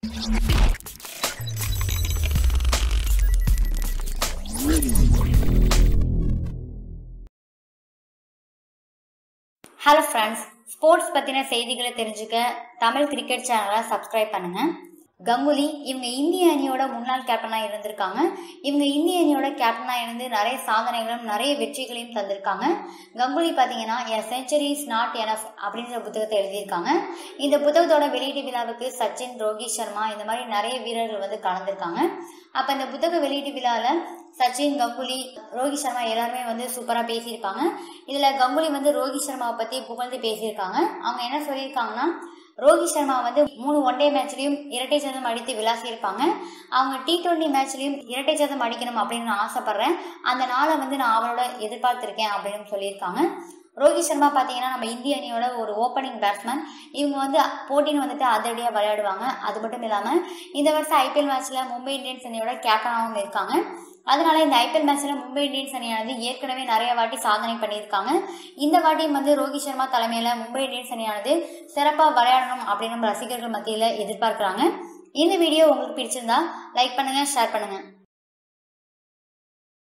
hello friends sports பற்றின செய்திகளை தெரிஞ்சுக்க தமிழ் கிரிக்கெட் சேனலை சப்ஸ்கிரைப் பண்ணுங்க கங்குலி இவங்க இந்திய அணியோட முன்னாள் கேப்டனாக இருந்திருக்காங்க இவங்க இந்திய அணியோட கேப்டனாக இருந்து நிறைய சாதனைகளும் நிறைய வெற்றிகளையும் தந்திருக்காங்க கங்குலி பார்த்தீங்கன்னா a century is not enough அப்படின்ற புத்தகத்தை எழுதியிருக்காங்க இந்த புத்தகத்தோட வெளியீட்டு விழாவுக்கு சச்சின் ரோஹித் சர்மா இந்த மாதிரி நிறைய வீரர்கள் வந்து கலந்துருக்காங்க அப்போ இந்த புத்தக வெளியீட்டு விழாவில் சச்சின் கங்குலி ரோஹித் சர்மா எல்லாருமே வந்து சூப்பராக பேசியிருப்பாங்க இதில் கங்குலி வந்து ரோஹித் சர்மாவை பற்றி புகழ்ந்து பேசியிருக்காங்க அவங்க என்ன சொல்லியிருக்காங்கன்னா ரோஹித் சர்மா வந்து மூணு ஒன் டே மேட்ச்லையும் இரட்டை சதம் அடித்து விளாசியிருப்பாங்க அவங்க டி டுவெண்ட்டி மேட்ச்லையும் இரட்டை சதம் அடிக்கணும் அப்படின்னு நான் ஆசைப்பட்றேன் அந்த நாளை வந்து நான் அவரோட எதிர்பார்த்துருக்கேன் அப்படின்னு சொல்லியிருக்காங்க ரோஹித் சர்மா பார்த்தீங்கன்னா நம்ம இந்திய அணியோட ஒரு ஓப்பனிங் பேட்ஸ்மேன் இவங்க வந்து போட்டின்னு வந்துட்டு அதிரடியாக விளையாடுவாங்க அது மட்டும் இல்லாமல் இந்த வருஷம் ஐபிஎல் மேட்ச்சில் மும்பை இந்தியன்ஸ் அணியோட கேப்டனாகவும் இருக்காங்க அதனால இந்த ஐபிஎல் மேட்ச்சில் மும்பை இந்தியன்ஸ் அணியானது ஏற்கனவே நிறைய வாட்டி சாதனை பண்ணியிருக்காங்க இந்த வாட்டியும் வந்து ரோஹித் சர்மா தலைமையில் மும்பை இந்தியன்ஸ் அணியானது சிறப்பாக விளையாடணும் அப்படின்னு நம்ம ரசிகர்கள் மத்தியில் எதிர்பார்க்குறாங்க இந்த வீடியோ உங்களுக்கு பிடிச்சிருந்தா லைக் பண்ணுங்கள் ஷேர் பண்ணுங்கள்